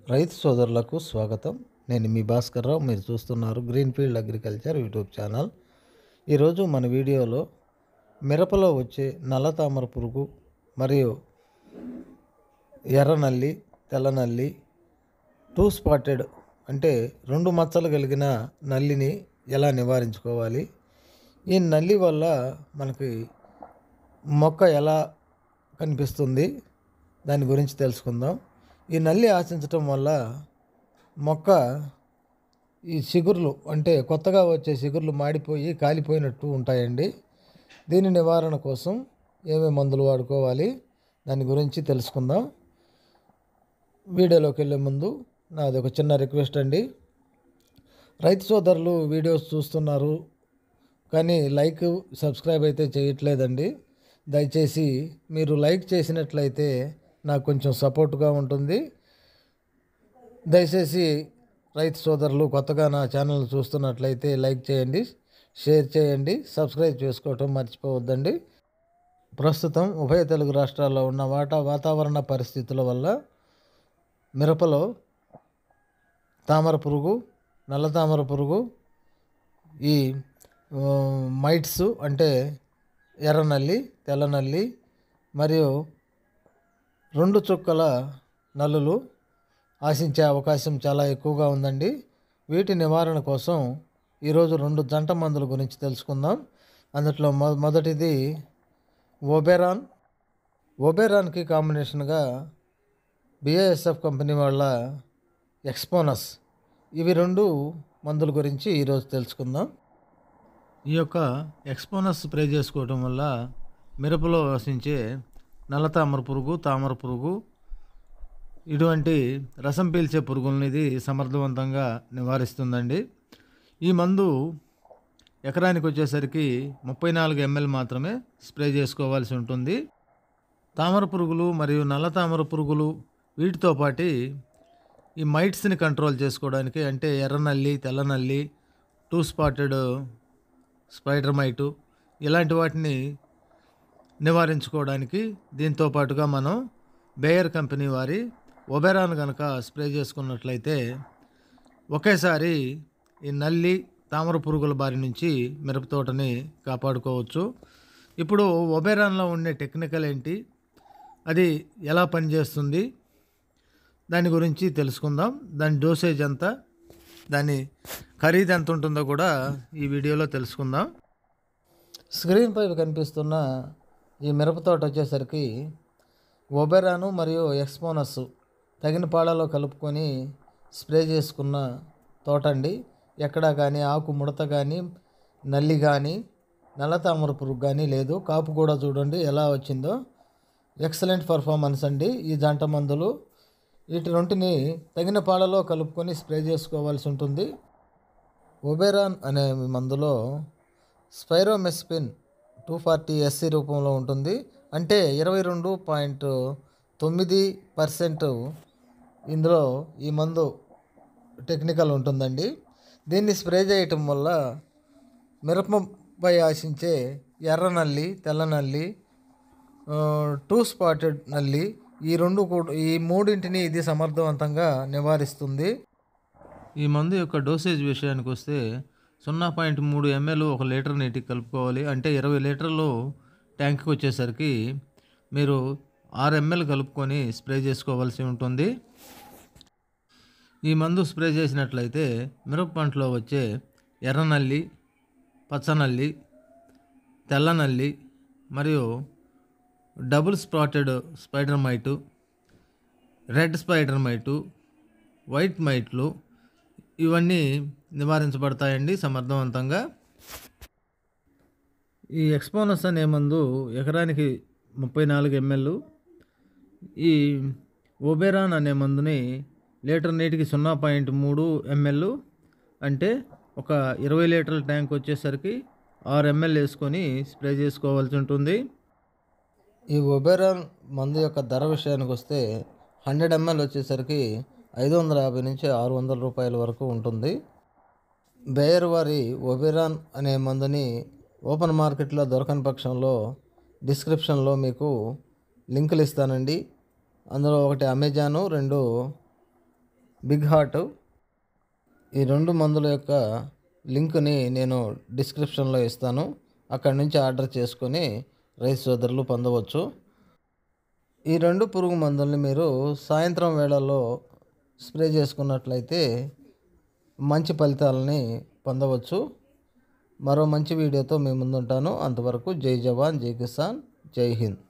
రైతు సోదరులకు స్వాగతం నేను మీ భాస్కర్రావు మీరు చూస్తున్నారు గ్రీన్ఫీల్డ్ అగ్రికల్చర్ యూట్యూబ్ ఛానల్ ఈరోజు మన వీడియోలో మిరపలో వచ్చే నల్ల తామర పురుగు మరియు ఎర్ర నల్లి తెల్ల నల్లి టూ స్పాటెడ్ అంటే రెండు మచ్చలు కలిగిన నల్లిని ఎలా నివారించుకోవాలి ఈ నల్లి వల్ల మనకి మొక్క ఎలా కనిపిస్తుంది దాని గురించి తెలుసుకుందాం ఈ నల్లి ఆశించటం వల్ల మొక్క ఈ చిగుర్లు అంటే కొత్తగా వచ్చే చిగుర్లు మాడిపోయి కాలిపోయినట్టు ఉంటాయండి దీని నివారణ కోసం ఏమేమి మందులు వాడుకోవాలి దాని గురించి తెలుసుకుందాం వీడియోలోకి వెళ్ళే ముందు నాది ఒక చిన్న రిక్వెస్ట్ అండి రైతు సోదరులు వీడియోస్ చూస్తున్నారు కానీ లైక్ సబ్స్క్రైబ్ అయితే చేయట్లేదండి దయచేసి మీరు లైక్ చేసినట్లయితే నాకు కొంచెం సపోర్ట్గా ఉంటుంది దయచేసి రైతు సోదరులు కొత్తగా నా ఛానల్ చూస్తున్నట్లయితే లైక్ చేయండి షేర్ చేయండి సబ్స్క్రైబ్ చేసుకోవటం మర్చిపోవద్దండి ప్రస్తుతం ఉభయ తెలుగు రాష్ట్రాల్లో ఉన్న వాటా వాతావరణ పరిస్థితుల వల్ల మిరపలో తామర పురుగు నల్ల తామర పురుగు ఈ ఆ, మైట్స్ అంటే ఎర్ర నల్లి తెల్ల నల్లి మరియు రెండు చుక్కల నల్లులు ఆశించే అవకాశం చాలా ఎక్కువగా ఉందండి వీటి నివారణ కోసం ఈరోజు రెండు జంట మందుల గురించి తెలుసుకుందాం అందులో మొ మొదటిది ఓబెరాన్ ఓబెరాన్కి కాంబినేషన్గా బిఏఎస్ఎఫ్ కంపెనీ వాళ్ళ ఎక్స్పోనస్ ఇవి రెండు మందుల గురించి ఈరోజు తెలుసుకుందాం ఈ యొక్క ఎక్స్పోనస్ స్ప్రే చేసుకోవటం వల్ల మిరపలో వసించే నల్ల తామర పురుగు తామర పురుగు ఇటువంటి రసం పీల్చే పురుగుల్ని ఇది సమర్థవంతంగా నివారిస్తుందండి ఈ మందు ఎకరానికి వచ్చేసరికి ముప్పై నాలుగు ఎంఎల్ మాత్రమే స్ప్రే చేసుకోవాల్సి ఉంటుంది తామర పురుగులు మరియు నల్ల తామర పురుగులు వీటితో పాటి ఈ మైట్స్ని కంట్రోల్ చేసుకోవడానికి అంటే ఎర్ర నల్లి తెల్ల నల్లి టూ స్పాటెడ్ స్పైడర్ మైటు ఇలాంటి వాటిని నివారించుకోవడానికి దీంతో పాటుగా మనం బేయర్ కంపెనీ వారి ఒబెరాన్ కనుక స్ప్రే చేసుకున్నట్లయితే ఒకేసారి ఈ నల్లి తామర పురుగుల బారి నుంచి మిరప తోటని కాపాడుకోవచ్చు ఇప్పుడు ఒబెరాన్లో ఉండే టెక్నికల్ ఏంటి అది ఎలా పనిచేస్తుంది దాని గురించి తెలుసుకుందాం దాని డోసేజ్ ఎంత దాని ఖరీదు ఎంత ఉంటుందో కూడా ఈ వీడియోలో తెలుసుకుందాం స్క్రీన్ పై కనిపిస్తున్న ఈ మిరప తోట వచ్చేసరికి ఒబెరాను మరియు ఎక్స్పోనస్ తగిన పాళలో కలుపుకొని స్ప్రే చేసుకున్న తోట అండి ఎక్కడా కానీ ఆకు ముడత కానీ నల్లి కానీ నల్ల తామర పురుగు కానీ లేదు కాపు కూడా చూడండి ఎలా వచ్చిందో ఎక్సలెంట్ పర్ఫార్మెన్స్ అండి ఈ జంట మందులు వీటి రెంటిని తగిన పాలలో కలుపుకొని స్ప్రే చేసుకోవాల్సి ఉంటుంది ఒబెరాన్ అనే మందులో స్పైరోమెస్పిన్ టూ ఫార్టీ ఎస్సీ రూపంలో ఉంటుంది అంటే ఇరవై రెండు పాయింట్ తొమ్మిది పర్సెంట్ ఇందులో ఈ మందు టెక్నికల్ ఉంటుందండి దీన్ని స్ప్రే చేయటం వల్ల మిరపపై ఆశించే ఎర్ర నల్లి తెల్ల నల్లి ఆ, టూ స్పాటెడ్ నల్లి ఈ రెండు కూడా ఈ మూడింటిని ఇది సమర్థవంతంగా నివారిస్తుంది ఈ మందు యొక్క డోసేజ్ విషయానికి వస్తే సున్నా పాయింట్ మూడు ఎంఎల్ ఒక లీటర్ నీటికి కలుపుకోవాలి అంటే ఇరవై లీటర్లు ట్యాంక్కి వచ్చేసరికి మీరు ఆరు ఎంఎల్ కలుపుకొని స్ప్రే చేసుకోవాల్సి ఉంటుంది ఈ మందు స్ప్రే చేసినట్లయితే మిరప పంటలో వచ్చే ఎర్ర నల్లి పచ్చ నల్లి తెల్ల నల్లి మరియు double spotted spider mite red spider mite white మైట్లు ఇవన్నీ నివారించబడతాయండి సమర్థవంతంగా ఈ ఎక్స్పోనస్ అనే మందు ఎకరానికి ముప్పై నాలుగు ఎంఎల్ ఈ ఓబెరాన్ అనే మందుని లీటర్ నీటికి సున్నా పాయింట్ మూడు ఎంఎల్ అంటే ఒక ఇరవై లీటర్ల ట్యాంక్ వచ్చేసరికి ఆరు ఎంఎల్ వేసుకొని స్ప్రే చేసుకోవాల్సి ఉంటుంది ఈ ఒబెరాన్ మందు యొక్క ధర విషయానికి వస్తే హండ్రెడ్ ఎంఎల్ వచ్చేసరికి ఐదు వందల యాభై నుంచి ఆరు వందల రూపాయల వరకు ఉంటుంది బేయర్ వారి ఒబెరాన్ అనే మందుని ఓపెన్ మార్కెట్లో దొరకని పక్షంలో డిస్క్రిప్షన్లో మీకు లింకులు ఇస్తానండి అందులో ఒకటి అమెజాను రెండు బిగ్ హార్ట్ ఈ రెండు మందుల యొక్క లింక్ని నేను డిస్క్రిప్షన్లో ఇస్తాను అక్కడి నుంచి ఆర్డర్ చేసుకొని రైస్ సోదరులు పొందవచ్చు ఈ రెండు పురుగు మందుల్ని మీరు సాయంత్రం వేళల్లో స్ప్రే చేసుకున్నట్లయితే మంచి ఫలితాలని పొందవచ్చు మరో మంచి వీడియోతో మీ ముందుంటాను అంతవరకు జై జవాన్ జై కిసాన్ జై హింద్